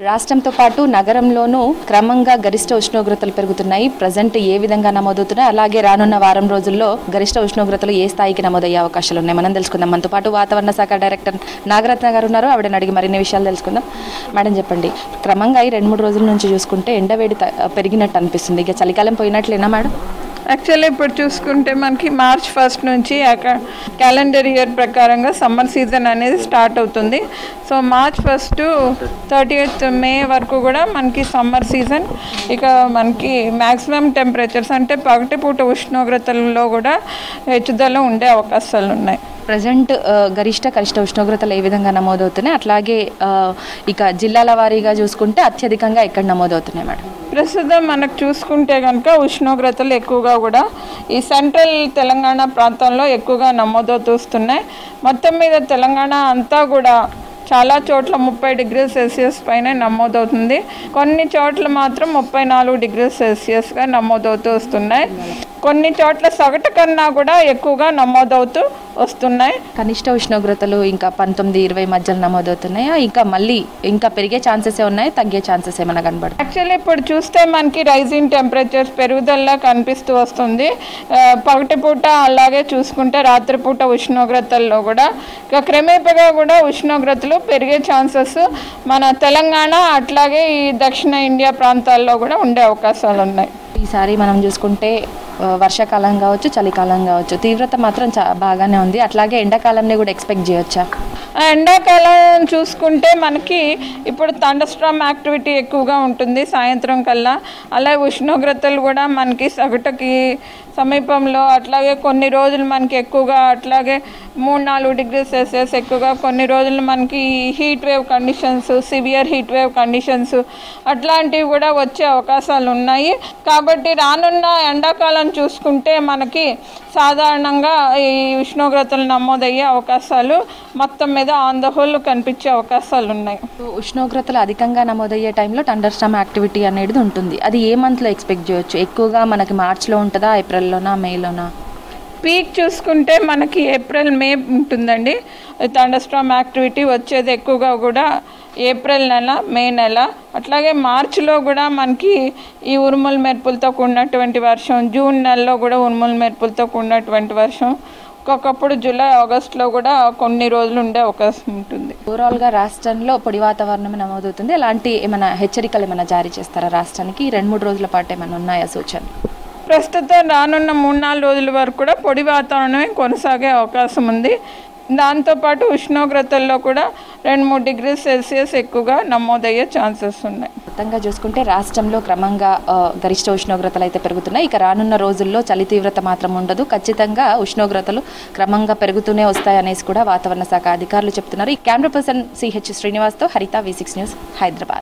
రాష్ట్రంతో పాటు నగరంలోనూ క్రమంగా గరిష్ట ఉష్ణోగ్రతలు పెరుగుతున్నాయి ప్రజెంట్ ఏ విధంగా నమోదవుతున్నాయి అలాగే రానున్న వారం రోజుల్లో గరిష్ట ఉష్ణోగ్రతలు ఏ స్థాయికి నమోదయ్యే అవకాశాలు ఉన్నాయి మనం తెలుసుకుందాం మనతో పాటు వాతావరణ శాఖ డైరెక్టర్ నాగరత్న గారు ఉన్నారు ఆవిడని అడిగి మరిన్ని విషయాలు తెలుసుకుందాం మేడం చెప్పండి క్రమంగా ఈ రెండు మూడు రోజుల నుంచి చూసుకుంటే ఎండవేడి త- పెరిగినట్టు అనిపిస్తుంది ఇక చలికాలం పోయినట్లేనా మేడం యాక్చువల్లీ ఇప్పుడు చూసుకుంటే మనకి మార్చ్ ఫస్ట్ నుంచి క్యాలెండర్ ఇయర్ ప్రకారంగా సమ్మర్ సీజన్ అనేది స్టార్ట్ అవుతుంది so March first thirty eighth May వరకు కూడా మనకి సమ్మర్ సీజన్ ఇక మనకి మ్యాక్సిమం టెంపరేచర్స్ అంటే పగటిపూట ఉష్ణోగ్రతలలో కూడా హెచ్చుదల ఉండే అవకాశాలు ఉన్నాయి ప్రజెంట్ గరిష్ట కనిష్ట ఉష్ణోగ్రతలు ఏ విధంగా నమోదవుతున్నాయి అట్లాగే ఆ, ఇక జిల్లాల వారీగా చూసుకుంటే అత్యధికంగా ఎక్కడ నమోదవుతున్నాయి మేడం ప్రస్తుతం మనకు చూసుకుంటే కనుక ఉష్ణోగ్రతలు ఎక్కువగా కూడా ఈ సెంట్రల్ తెలంగాణ ప్రాంతంలో ఎక్కువగా నమోదవుతూ వస్తున్నాయి మొత్తం మీద తెలంగాణ అంతా కూడా చాలా చోట్ల ముప్పై డిగ్రీల సెల్సియస్ పైన నమోదవుతుంది కొన్ని చోట్ల మాత్రం ముప్పై నాలుగు డిగ్రీల సెల్సియస్గా నమోదవుతూ వస్తున్నాయి కొన్ని చోట్ల సగటు కన్నా కూడా ఎక్కువగా నమోదవుతూ వస్తున్నాయి కనిష్ట ఉష్ణోగ్రతలు ఇంకా పంతొమ్మిది ఇరవై మధ్యలో నమోదవుతున్నాయా ఇంకా మళ్ళీ ఇంకా పెరిగే ఛాన్సెస్ ఉన్నాయి తగ్గే ఛాన్సెస్ ఏమైనా కనబడుతుంది యాక్చువల్లీ ఇప్పుడు చూస్తే మనకి రైజింగ్ టెంపరేచర్స్ పెరుగుదల కనిపిస్తూ వస్తుంది ఆ, పగటిపూట అలాగే చూసుకుంటే రాత్రిపూట ఉష్ణోగ్రతల్లో కూడా ఇక క్రమేపగా కూడా ఉష్ణోగ్రతలు పెరిగే ఛాన్సెస్ మన తెలంగాణ అట్లాగే ఈ దక్షిణ ఇండియా ప్రాంతాల్లో కూడా ఉండే అవకాశాలు ఉన్నాయి ఈసారి మనం చూసుకుంటే ఆ, వర్షాకాలం కావచ్చు చలికాలం కావచ్చు తీవ్రత మాత్రం చా బాగానే ఉంది అట్లాగే ఎండాకాలంని కూడా ఎక్స్పెక్ట్ చేయొచ్చా ఆ ఎండాకాలం చూసుకుంటే మనకి ఇప్పుడు థండర్స్ట్రామ్ యాక్టివిటీ ఎక్కువగా ఉంటుంది సాయంత్రం కల్లా అలాగే ఉష్ణోగ్రతలు కూడా మనకి సగటుకి సమీపంలో అట్లాగే కొన్ని రోజులు మనకి ఎక్కువగా అట్లాగే మూడు నాలుగు డిగ్రీ సెల్సియస్ ఎక్కువగా కొన్ని రోజులు మనకి heat wave conditions severe heat wave conditions అట్లాంటివి కూడా వచ్చే అవకాశాలు ఉన్నాయి కాబట్టి రానున్న ఎండాకాలం చూసుకుంటే మనకి సాధారణంగా ఈ ఉష్ణోగ్రతలు నమోదయ్యే అవకాశాలు మొత్తం మీద ఆన్ ద హోల్ కనిపించే అవకాశాలు ఉన్నాయి సో ఉష్ణోగ్రతలు అధికంగా నమోదయ్యే టైంలో టండర్స్టామ్ యాక్టివిటీ అనేది ఉంటుంది అది ఏ మంత్లో ఎక్స్పెక్ట్ చేయొచ్చు ఎక్కువగా మనకి మార్చ్లో ఉంటుందా ఏప్రిల్లోనా మేలోనా పీక్ చూసుకుంటే మనకి ఏప్రిల్ మే ఉంటుందండి థండర్స్ట్రామ్ యాక్టివిటీ వచ్చేది ఎక్కువగా కూడా ఏప్రిల్ నెల మే నెల అట్లాగే మార్చిలో కూడా మనకి ఈ ఉరుముల మెరుపులతో కూడినటువంటి వర్షం జూన్ నెలలో కూడా ఉరుముల మెరుపులతో కూడినటువంటి వర్షం ఒక్కొక్కప్పుడు జూలై ఆగస్టులో కూడా కొన్ని రోజులు ఉండే అవకాశం ఉంటుంది ఓవరాల్గా రాష్ట్రంలో పొడి వాతావరణం నమోదవుతుంది ఎలాంటి ఏమైనా హెచ్చరికలు ఏమైనా జారీ చేస్తారా రాష్ట్రానికి ఈ రెండు మూడు రోజుల పాటు ఏమైనా ఉన్నాయా సూచనలు ప్రస్తుతం రానున్న మూడు నాలుగు రోజుల వరకు కూడా పొడి వాతావరణమే కొనసాగే అవకాశం ఉంది దాంతోపాటు ఉష్ణోగ్రతల్లో కూడా రెండు మూడు డిగ్రీ సెల్సియస్ ఎక్కువగా నమోదయ్యే ఛాన్సెస్ ఉన్నాయి మొత్తంగా చూసుకుంటే రాష్ట్రంలో క్రమంగా ఆ, గరిష్ట ఉష్ణోగ్రతలు అయితే పెరుగుతున్నాయి ఇక రానున్న రోజుల్లో చలి తీవ్రత మాత్రం ఉండదు ఖచ్చితంగా ఉష్ణోగ్రతలు క్రమంగా పెరుగుతూనే వస్తాయనేసి కూడా వాతావరణ శాఖ అధికారులు చెప్తున్నారు ఈ కెమెరా పర్సన్ సిహెచ్ శ్రీనివాస్తో హరిత వి సిక్స్ న్యూస్ హైదరాబాద్